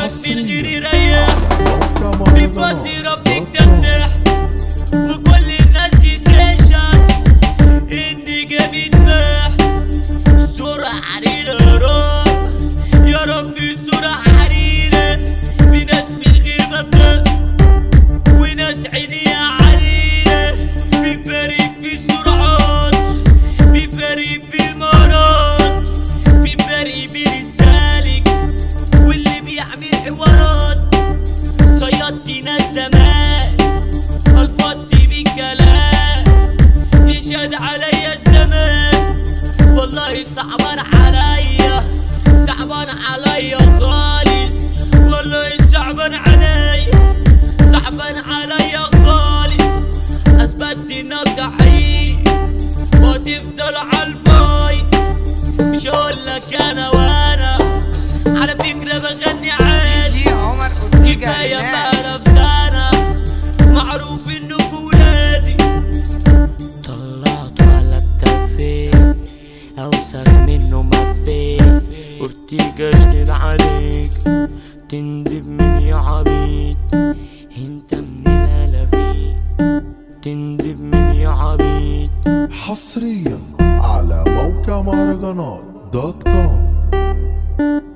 ناس من غير حصريا يريح على موقع في مهرجانات فضل ربك دوت كوم. تسح وكل الناس تتشهد اني جامد فاح سرعة عريرة يا رب يا ربي سرعة عريرة في ناس من غير مبدأ وناس عينيها عريرة في فريق في سرعات في فريق في مهارات في فريق بين السالك واللي بيعمل حوارات صيادتي ناس زمان الفضي بالكلام يشهد عليا الزمان والله صعبان عليا صعبان عليا خالص والله صعبان عليا صعبان عليا خالص اثبت انك ضحية وتفضل عالباي مش هقول لك انا وانا على فكرة بغني عادي جي عمر اورتيجا كفاية ريماكس. بقى نفسانا معروف انكم ولادي طلعت على التفيه اوسخ منه ما فيه اورتيجا جديد عليك تندب من يا عبيد انت من الالافين تندب من يا عبيد حصريا على موقع مهرجانات دوت كوم